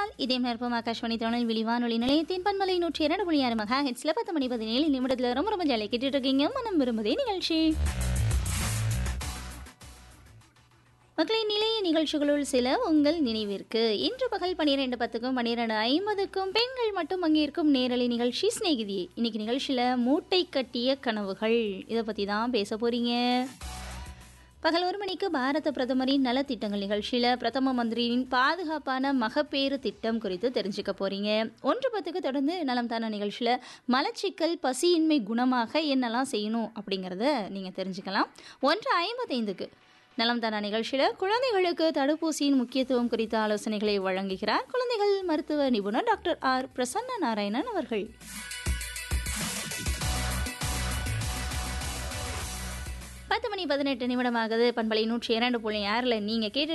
இணைந்திருந்தால் இதே நேர்ப்பம் ஆகாஷ்வாணி திருநெல்வேலி வானொலி நிலையத்தின் பன்மலை நூற்றி இரண்டு புள்ளி ஆறு மகா ஹெட்ஸ்ல பத்து மணி பதினேழு நிமிடத்துல ரொம்ப ரொம்ப ஜாலியாக கேட்டுட்டு இருக்கீங்க மனம் விரும்புதே நிகழ்ச்சி மக்களின் நிலைய நிகழ்ச்சிகளுள் சில உங்கள் நினைவிற்கு இன்று பகல் பன்னிரெண்டு பத்துக்கும் பன்னிரெண்டு ஐம்பதுக்கும் பெண்கள் மட்டும் பங்கேற்கும் நேரலை நிகழ்ச்சி சிநேகிதி இன்னைக்கு நிகழ்ச்சியில் மூட்டை கட்டிய கனவுகள் இதை பற்றி தான் பேச போறீங்க பகல் ஒரு மணிக்கு பாரத பிரதமரின் நலத்திட்டங்கள் நிகழ்ச்சியில் பிரதம மந்திரியின் பாதுகாப்பான மகப்பேறு திட்டம் குறித்து தெரிஞ்சுக்க போறீங்க ஒன்று பத்துக்கு தொடர்ந்து நலம் தான நிகழ்ச்சியில் மலச்சிக்கல் பசியின்மை குணமாக என்னெல்லாம் செய்யணும் அப்படிங்கிறத நீங்கள் தெரிஞ்சுக்கலாம் ஒன்று ஐம்பத்தைந்துக்கு நலம் தானா நிகழ்ச்சியில் குழந்தைகளுக்கு தடுப்பூசியின் முக்கியத்துவம் குறித்த ஆலோசனைகளை வழங்குகிறார் குழந்தைகள் மருத்துவ நிபுணர் டாக்டர் ஆர் பிரசன்ன நாராயணன் அவர்கள் பத்து மணி பதினெட்டு நிமிடமாகுது பண்பலை நூற்றி இரண்டு புள்ளி ஆறில் நீங்கள் கேட்டு